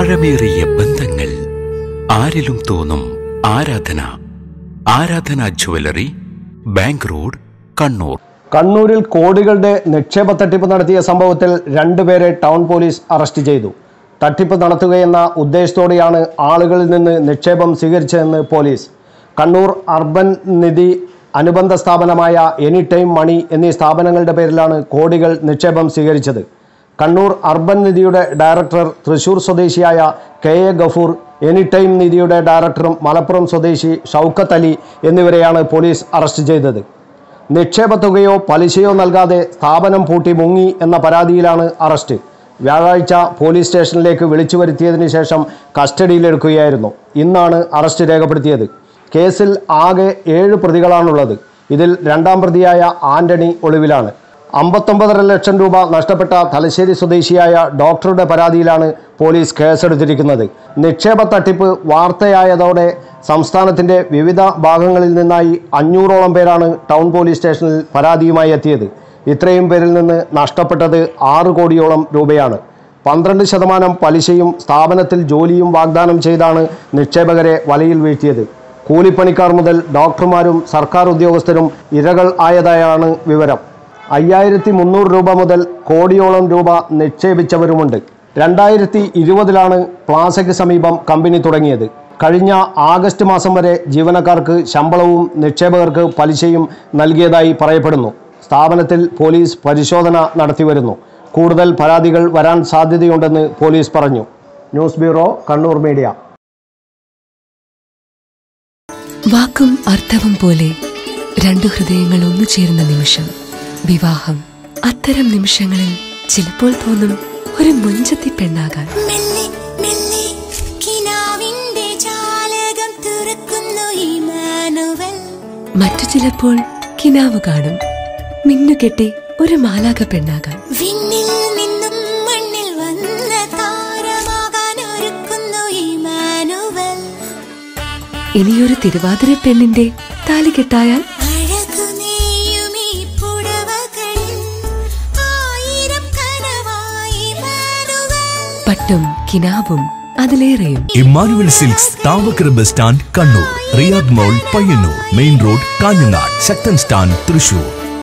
ആഴമേറിയ ബന്ധങ്ങൾ ആരിലും തോന്നും ആരാധന ആരാധന ജ്വല്ലറി ബാങ്ക് റോഡ് കണ്ണൂർ കണ്ണൂരിൽ കോടികളുടെ നിക്ഷേപ തട്ടിപ്പ് നടത്തിയ സംഭവത്തിൽ രണ്ടുപേരെ ടൗൺ പോലീസ് അറസ്റ്റ് ചെയ്തു തട്ടിപ്പ് നടത്തുകയെന്ന ഉദ്ദേശത്തോടെയാണ് ആളുകളിൽ നിന്ന് നിക്ഷേപം സ്വീകരിച്ചതെന്ന് പോലീസ് കണ്ണൂർ അർബൻ നിധി അനുബന്ധ സ്ഥാപനമായ എനി ടൈം മണി എന്നീ സ്ഥാപനങ്ങളുടെ പേരിലാണ് കോടികൾ നിക്ഷേപം സ്വീകരിച്ചത് കണ്ണൂർ അർബൻ നിധിയുടെ ഡയറക്ടർ തൃശൂർ സ്വദേശിയായ K A Gafoor any time നിധിയുടെ ഡയറക്ടറും മലപ്പുറം സ്വദേശി ഷൗക്കത്ത് അലി എന്നിവരെയാണ് പോലീസ് അറസ്റ്റ് ചെയ്തത് നിക്ഷേപ തുകയോ പലിശയോ നൽകാതെ സ്ഥാപനം പൂട്ടി മുങ്ങി എന്ന പരാതിയിലാണ് അറസ്റ്റ് വ്യാഴാഴ്ച പോലീസ് സ്റ്റേഷനിലേക്ക് വിളിച്ചു വരുത്തിയതിനു ശേഷം കസ്റ്റഡിയിലെടുക്കുകയായിരുന്നു ഇന്നാണ് അറസ്റ്റ് രേഖപ്പെടുത്തിയത് കേസിൽ ആകെ ഏഴ് പ്രതികളാണുള്ളത് ഇതിൽ രണ്ടാം പ്രതിയായ ആന്റണി ഒളിവിലാണ് അമ്പത്തൊമ്പതര ലക്ഷം രൂപ നഷ്ടപ്പെട്ട തലശ്ശേരി സ്വദേശിയായ ഡോക്ടറുടെ പരാതിയിലാണ് പോലീസ് കേസെടുത്തിരിക്കുന്നത് നിക്ഷേപ തട്ടിപ്പ് വാർത്തയായതോടെ സംസ്ഥാനത്തിന്റെ വിവിധ ഭാഗങ്ങളിൽ നിന്നായി അഞ്ഞൂറോളം പേരാണ് ടൗൺ പോലീസ് സ്റ്റേഷനിൽ പരാതിയുമായി എത്തിയത് ഇത്രയും പേരിൽ നിന്ന് നഷ്ടപ്പെട്ടത് ആറ് കോടിയോളം രൂപയാണ് പന്ത്രണ്ട് ശതമാനം പലിശയും സ്ഥാപനത്തിൽ ജോലിയും വാഗ്ദാനം ചെയ്താണ് നിക്ഷേപകരെ വലയിൽ വീഴ്ത്തിയത് കൂലിപ്പണിക്കാർ മുതൽ ഡോക്ടർമാരും സർക്കാർ ഉദ്യോഗസ്ഥരും ഇരകൾ ആയതായാണ് വിവരം അയ്യായിരത്തി മുന്നൂറ് രൂപ മുതൽ കോടിയോളം രൂപ നിക്ഷേപിച്ചവരുമുണ്ട് രണ്ടായിരത്തി ഇരുപതിലാണ് പ്ലാസയ്ക്ക് സമീപം കമ്പനി തുടങ്ങിയത് കഴിഞ്ഞ ആഗസ്റ്റ് മാസം വരെ ജീവനക്കാർക്ക് ശമ്പളവും നിക്ഷേപകർക്ക് പലിശയും നൽകിയതായി പറയപ്പെടുന്നു സ്ഥാപനത്തിൽ പോലീസ് പരിശോധന നടത്തിവരുന്നു കൂടുതൽ പരാതികൾ വരാൻ സാധ്യതയുണ്ടെന്ന് പോലീസ് പറഞ്ഞു ന്യൂസ് ബ്യൂറോ കണ്ണൂർ മീഡിയ വാക്കും അർത്ഥവും പോലെ രണ്ടു ഹൃദയങ്ങൾ ഒന്നു ചേരുന്ന നിമിഷം വിവാഹം അത്തരം നിമിഷങ്ങളിൽ ചിലപ്പോൾ തോന്നും ഒരു മുഞ്ചത്തി പെണ്ണാകാൻ മെല്ലെ മെല്ലെ കിനാവിന്റെ ജാലകം തുറക്കുന്നു ഇമാനുവൽ മറ്റു ചിലപ്പോൾ കിനാവ് കാണും മിന്നുകെട്ടി ഒരു മാലാക പെണ്ണാകാൻ വിണ്ണിൽ നിന്നും മണ്ണിൽ വന്ന താരമാകാൻ ഒരുക്കുന്നു ഇമാനുവൽ ഇനിയൊരു തിരുവാതിര പെണ്ണിന്റെ താലി കെട്ടായാൽ അഴകു നെയ്യും ഈ പുടവകളിൽ ആയിരം കനവായി ഇമാനുവൽ പട്ടും കിനാവും അതിലേറെയും Emmanuel silks Thavakkara bus stand Kannur Riyadh mall Payyanur main road Kanhangad Sakthan stand Thrissur